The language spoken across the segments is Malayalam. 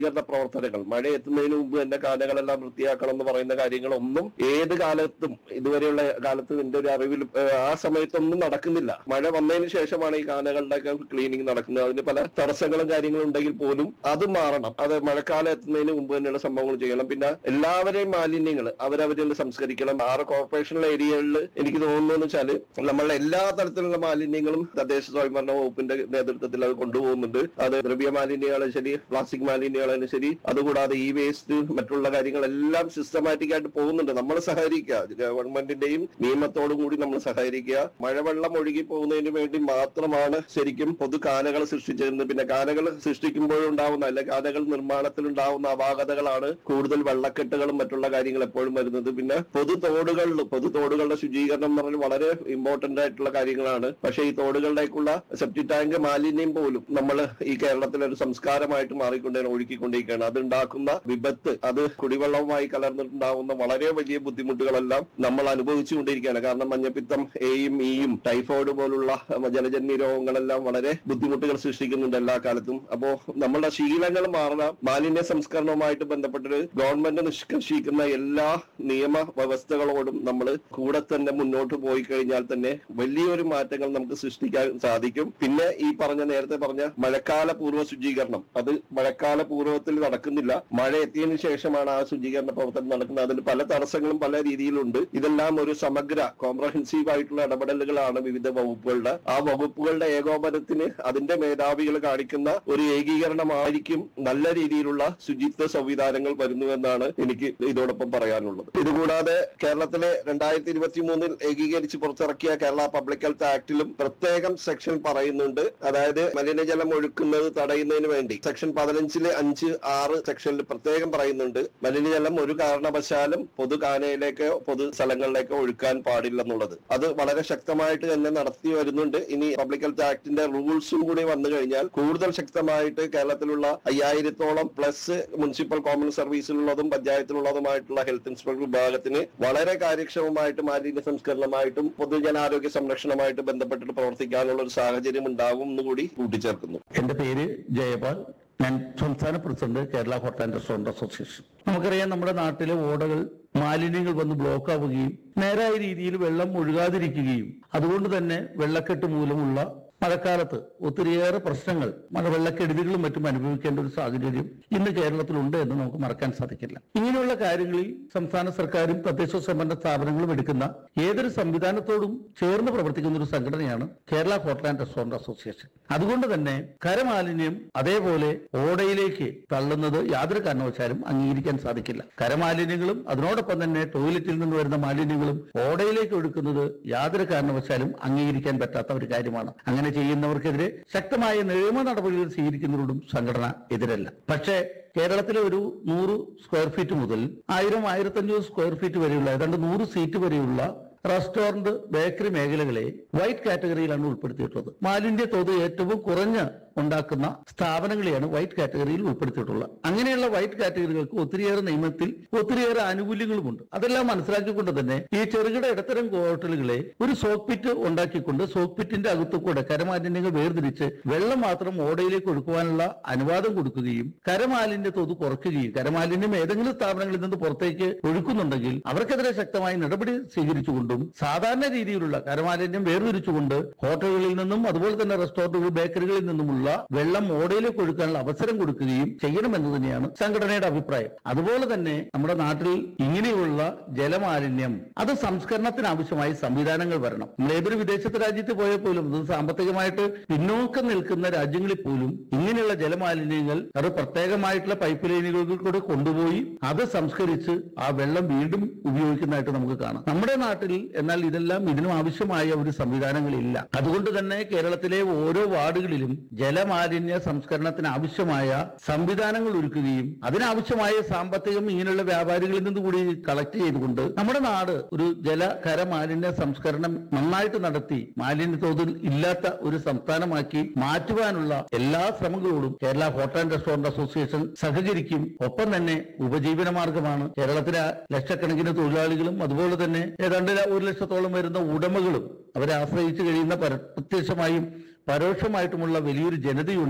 ശുചീകരണ പ്രവർത്തനങ്ങൾ മഴ എത്തുന്നതിന് മുമ്പ് തന്നെ കാനകളെല്ലാം വൃത്തിയാക്കണം എന്ന് പറയുന്ന കാര്യങ്ങളൊന്നും ഏത് കാലത്തും ഇതുവരെയുള്ള കാലത്ത് എന്റെ ഒരു അറിവിൽ ഏഹ്, ആ സമയത്തൊന്നും നടക്കുന്നില്ല മഴ വന്നതിന് ശേഷമാണ് ഈ കാനകളുടെ ഒക്കെ ക്ലീനിങ് നടക്കുന്നത് അതിന് പല തടസ്സങ്ങളും കാര്യങ്ങളും ഉണ്ടെങ്കിൽ പോലും അത് മാറണം അത് മഴക്കാലം എത്തുന്നതിന് മുമ്പ് തന്നെയുള്ള സംഭവങ്ങൾ ചെയ്യണം പിന്നെ എല്ലാവരെയും മാലിന്യങ്ങൾ അവരവരെ സംസ്കരിക്കണം ആറ് കോർപ്പറേഷൻ ഏരിയകളിൽ എനിക്ക് തോന്നുന്നു വെച്ചാല് നമ്മളുടെ എല്ലാ തരത്തിലുള്ള മാലിന്യങ്ങളും തദ്ദേശ സ്വയംഭരണ വകുപ്പിന്റെ നേതൃത്വത്തിൽ അത് കൊണ്ടുപോകുന്നുണ്ട് അത് ദ്രവ്യ മാലിന്യങ്ങളും ശരി പ്ലാസ്റ്റിക് മാലിന്യങ്ങളും ശരി അതുകൂടാതെ ഈ വേസ്റ്റ് മറ്റുള്ള കാര്യങ്ങളെല്ലാം സിസ്റ്റമാറ്റിക് ആയിട്ട് പോകുന്നുണ്ട് നമ്മൾ സഹകരിക്കുക ഗവൺമെന്റിന്റെയും നിയമത്തോടും കൂടി നമ്മൾ സഹകരിക്കുക മഴവെള്ളം ഒഴുകി പോകുന്നതിന് വേണ്ടി മാത്രമാണ് ശരിക്കും പൊതു കാനകൾ സൃഷ്ടിച്ചിരുന്നത് പിന്നെ കാനകൾ സൃഷ്ടിക്കുമ്പോഴുണ്ടാവുന്ന അല്ലെ കാനകൾ നിർമ്മാണത്തിൽ ഉണ്ടാവുന്ന അപാകതകളാണ് കൂടുതൽ വെള്ളക്കെട്ടുകളും മറ്റുള്ള കാര്യങ്ങൾ എപ്പോഴും വരുന്നത് പിന്നെ പൊതു തോടുകളിൽ പൊതു തോടുകളുടെ ശുചീകരണം എന്ന് പറഞ്ഞാൽ വളരെ ഇമ്പോർട്ടന്റ് ആയിട്ടുള്ള കാര്യങ്ങളാണ് പക്ഷേ ഈ തോടുകളിലേക്കുള്ള സെപ്റ്റി ടാങ്ക് മാലിന്യം പോലും നമ്മൾ ഈ കേരളത്തിലെ ഒരു സംസ്കാരമായിട്ട് മാറിക്കൊണ്ടേ ഒഴുക്കിക്കൊണ്ടിരിക്കുകയാണ് അത് ഉണ്ടാക്കുന്ന വിപത്ത് അത് കുടിവെള്ളവുമായി കലർന്നിട്ടുണ്ടാവുന്ന വളരെ വലിയ ബുദ്ധിമുട്ടുകളെല്ലാം നമ്മൾ അനുഭവിച്ചുകൊണ്ടിരിക്കുകയാണ് കാരണം മഞ്ഞപ്പിത്തം എയും ഇയും ടൈഫോയിഡ് പോലുള്ള ജലജന്യ രോഗങ്ങളെല്ലാം വളരെ ബുദ്ധിമുട്ടുകൾ സൃഷ്ടിക്കുന്നുണ്ട് എല്ലാ കാലത്തും അപ്പോ നമ്മളുടെ ശീലങ്ങൾ മാറണം മാലിന്യ സംസ്കരണവുമായിട്ട് ബന്ധപ്പെട്ട് ഗവൺമെന്റ് നിഷ്കർഷിക്കുന്ന എല്ലാ നിയമ വ്യവസ്ഥകളോടും നമ്മൾ കൂടെ തന്നെ മുന്നോട്ട് പോയി കഴിഞ്ഞാൽ തന്നെ വലിയൊരു മാറ്റങ്ങൾ നമുക്ക് സൃഷ്ടിക്കാൻ സാധിക്കും പിന്നെ ഈ പറഞ്ഞ നേരത്തെ പറഞ്ഞ മഴക്കാല പൂർവ്വ ശുചീകരണം അത് മഴക്കാല പൂർവ്വത്തിൽ നടക്കുന്നില്ല മഴ എത്തിയതിനു ശേഷമാണ് ആ ശുചീകരണ പ്രവർത്തനം നടക്കുന്നത് അതിന് പല തടസ്സങ്ങളും പല രീതിയിലുണ്ട് ഇതെല്ലാം ഒരു സമഗ്ര കോംപ്രഹെൻസീവ് ആയിട്ടുള്ള ഇടപെടലുകളാണ് വിവിധ വകുപ്പുകളുടെ ആ വകുപ്പുകളുടെ ഏകോപനത്തിന് അതിന്റെ മേധാവികൾ കാണിക്കുന്ന ഒരു ഏകീകരണമായിരിക്കും നല്ല രീതിയിലുള്ള ശുചിത്വ സംവിധാനങ്ങൾ വരുന്നുവെന്നാണ് എനിക്ക് ഇതോടൊപ്പം പറയാനുള്ളത് ഇതുകൂടാതെ കേരളത്തിലെ രണ്ടായിരത്തി ഇരുപത്തി മൂന്നിൽ ഏകീകരിച്ച് പുറത്തിറക്കിയ കേരള പബ്ലിക് ഹെൽത്ത് ആക്ടിലും പ്രത്യേകം സെക്ഷൻ പറയുന്നുണ്ട് അതായത് മലിനജലം ഒഴുക്കുന്നത് തടയുന്നതിന് വേണ്ടി സെക്ഷൻ പതിനഞ്ചിലെ അഞ്ച് ആറ് സെക്ഷനിൽ പ്രത്യേകം പറയുന്നുണ്ട് മലിനജലം ഒരു കാരണവശാലും പൊതു കാനയിലേക്കോ പൊതു സ്ഥലങ്ങളിലേക്കോ ഒഴുക്കാൻ പാടില്ലെന്നുള്ളത് അത് വളരെ ശക്തമായിട്ട് തന്നെ നടത്തി വരുന്നുണ്ട് ഇനി പബ്ലിക് ഹെൽത്ത് ആക്ടിന്റെ റൂൾസും കൂടി വന്നു കഴിഞ്ഞാൽ കൂടുതൽ ശക്തമായിട്ട് കേരളത്തിലുള്ള അയ്യായിരത്തോളം പ്ലസ് മുനിസിപ്പൽ കോമൺ സർവീസിലുള്ളതും പഞ്ചായത്തിലുള്ളതുമായിട്ടുള്ള ഹെൽത്ത് ഇൻസ്പെക്ടർ വിഭാഗത്തിന് വളരെ കാര്യക്ഷമമായിട്ട് മാലിന്യ സംസ്കരണമായിട്ടും പൊതുജനാരോഗ്യ സംരക്ഷണമായിട്ട് ബന്ധപ്പെട്ടിട്ട് പ്രവർത്തിക്കാനുള്ള ഒരു സാഹചര്യം ഉണ്ടാകും എന്ന് കൂടി കൂട്ടിച്ചേർക്കുന്നു എന്റെ പേര് ജയപാൽ ഞാൻ സംസ്ഥാന president Kerala hotel and restaurant association നമുക്കറിയാം നമ്മുടെ നാട്ടിലെ ഓടകൾ മാലിന്യങ്ങൾ വന്ന് ബ്ലോക്ക് ആവുകയും നേരായ രീതിയിൽ വെള്ളം ഒഴുകാതിരിക്കുകയും അതുകൊണ്ട് തന്നെ വെള്ളക്കെട്ട് മൂലമുള്ള മഴക്കാലത്ത് ഒത്തിരിയേറെ പ്രശ്നങ്ങൾ മഴ വെള്ളക്കെടുതികളും മറ്റും അനുഭവിക്കേണ്ട ഒരു സാഹചര്യം ഇന്ന് കേരളത്തിലുണ്ട് എന്ന് നമുക്ക് മറക്കാൻ സാധിക്കില്ല ഇങ്ങനെയുള്ള കാര്യങ്ങളിൽ സംസ്ഥാന സർക്കാരും തദ്ദേശ സ്വയംഭരണ സ്ഥാപനങ്ങളും എടുക്കുന്ന ഏതൊരു സംവിധാനത്തോടും ചേർന്ന് പ്രവർത്തിക്കുന്ന ഒരു സംഘടനയാണ് Kerala hotel and restaurant association അതുകൊണ്ട് തന്നെ കരമാലിന്യം അതേപോലെ ഓടയിലേക്ക് തള്ളുന്നത് യാതൊരു കാരണവശാലും അംഗീകരിക്കാൻ സാധിക്കില്ല കരമാലിന്യങ്ങളും അതിനോടൊപ്പം തന്നെ ടോയ്ലറ്റിൽ നിന്ന് വരുന്ന മാലിന്യങ്ങളും ഓടയിലേക്ക് ഒഴുക്കുന്നത് യാതൊരു കാരണവശാലും അംഗീകരിക്കാൻ പറ്റാത്ത ഒരു കാര്യമാണ് അങ്ങനെ ചെയ്യുന്നവർക്കെതിരെ ശക്തമായ നിയമ നടപടികൾ സ്വീകരിക്കുന്നതിനോടും സംഘടന എതിരല്ല പക്ഷേ കേരളത്തിലെ ഒരു നൂറ് സ്ക്വയർ ഫീറ്റ് മുതൽ ആയിരം ആയിരത്തഞ്ഞൂറ് സ്ക്വയർ ഫീറ്റ് വരെയുള്ള ഏതാണ്ട് നൂറ് സീറ്റ് വരെയുള്ള റെസ്റ്റോറന്റ് ബേക്കറി മേഖലകളെ വൈറ്റ് കാറ്റഗറിയിലാണ് ഉൾപ്പെടുത്തിയിട്ടുള്ളത് മാലിന്യ തോത് ഏറ്റവും കുറഞ്ഞ ഉണ്ടാക്കുന്ന സ്ഥാപനങ്ങളെയാണ് വൈറ്റ് കാറ്റഗറിയിൽ ഉൾപ്പെടുത്തിയിട്ടുള്ളത് അങ്ങനെയുള്ള വൈറ്റ് കാറ്റഗറികൾക്ക് ഒത്തിരിയേറെ നിയമത്തിൽ ഒത്തിരിയേറെ ആനുകൂല്യങ്ങളുമുണ്ട് അതെല്ലാം മനസ്സിലാക്കിക്കൊണ്ട് തന്നെ ഈ ചെറുകിട ഇടത്തരം ഹോട്ടലുകളെ ഒരു സോക്ക് പിറ്റ് ഉണ്ടാക്കിക്കൊണ്ട് സോക്ക് പിറ്റിന്റെ അകത്തു കൂടെ കരമാലിന്യങ്ങൾ വേർതിരിച്ച് വെള്ളം മാത്രം ഓടയിലേക്ക് ഒഴുക്കുവാനുള്ള അനുവാദം കൊടുക്കുകയും കരമാലിന്യ തോത് കുറയ്ക്കുകയും കരമാലിന്യം ഏതെങ്കിലും സ്ഥാപനങ്ങളിൽ നിന്ന് പുറത്തേക്ക് ഒഴുക്കുന്നുണ്ടെങ്കിൽ അവർക്കെതിരെ ശക്തമായ നടപടി സ്വീകരിച്ചുകൊണ്ടും സാധാരണ രീതിയിലുള്ള കരമാലിന്യം വേർതിരിച്ചുകൊണ്ട് ഹോട്ടലുകളിൽ നിന്നും അതുപോലെ തന്നെ റെസ്റ്റോറന്റുകൾ ബേക്കറികളിൽ നിന്നുമുള്ള വെള്ളം ഓടയിലേക്ക് ഒഴുക്കാനുള്ള അവസരം കൊടുക്കുകയും ചെയ്യണമെന്ന് തന്നെയാണ് സംഘടനയുടെ അഭിപ്രായം അതുപോലെ തന്നെ നമ്മുടെ നാട്ടിൽ ഇങ്ങനെയുള്ള ജലമാലിന്യം അത് സംസ്കരണത്തിന് ആവശ്യമായ സംവിധാനങ്ങൾ വരണം നമ്മൾ ഏതൊരു വിദേശത്തെ രാജ്യത്ത് പോയാൽ പോലും അത് സാമ്പത്തികമായിട്ട് പിന്നോക്കം നിൽക്കുന്ന രാജ്യങ്ങളിൽ പോലും ഇങ്ങനെയുള്ള ജലമാലിന്യങ്ങൾ അത് പ്രത്യേകമായിട്ടുള്ള പൈപ്പ് ലൈനുകളിൽ കൂടെ കൊണ്ടുപോയി അത് സംസ്കരിച്ച് ആ വെള്ളം വീണ്ടും ഉപയോഗിക്കുന്നതായിട്ട് നമുക്ക് കാണാം നമ്മുടെ നാട്ടിൽ എന്നാൽ ഇതെല്ലാം ഇതിനും ആവശ്യമായ ഒരു സംവിധാനങ്ങളില്ല അതുകൊണ്ട് തന്നെ കേരളത്തിലെ ഓരോ വാർഡുകളിലും ജലമാലിന്യ സംസ്കരണത്തിന് ആവശ്യമായ സംവിധാനങ്ങൾ ഒരുക്കുകയും അതിനാവശ്യമായ സാമ്പത്തികം ഇങ്ങനെയുള്ള വ്യാപാരികളിൽ നിന്ന് കൂടി കളക്ട് ചെയ്തുകൊണ്ട് നമ്മുടെ നാട് ഒരു ജല കര മാലിന്യ സംസ്കരണം നന്നായിട്ട് നടത്തി മാലിന്യ തോതിൽ ഇല്ലാത്ത ഒരു സംസ്ഥാനമാക്കി മാറ്റുവാനുള്ള എല്ലാ ശ്രമങ്ങളോടും Kerala hotel and restaurant association സഹകരിക്കും ഒപ്പം തന്നെ ഉപജീവന മാർഗമാണ് കേരളത്തിലെ ലക്ഷക്കണക്കിന് തൊഴിലാളികളും അതുപോലെ തന്നെ ഏതാണ്ട് ഒരു ലക്ഷത്തോളം വരുന്ന ഉടമകളും അവരെ ആശ്രയിച്ച് കഴിയുന്ന പര- പ്രത്യക്ഷമായും പരോക്ഷമായിട്ടുമുള്ള വലിയൊരു ജനതയുണ്ട്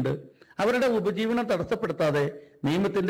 അവരുടെ ഉപജീവനം തടസ്സപ്പെടുത്താതെ നിയമത്തിന്റെ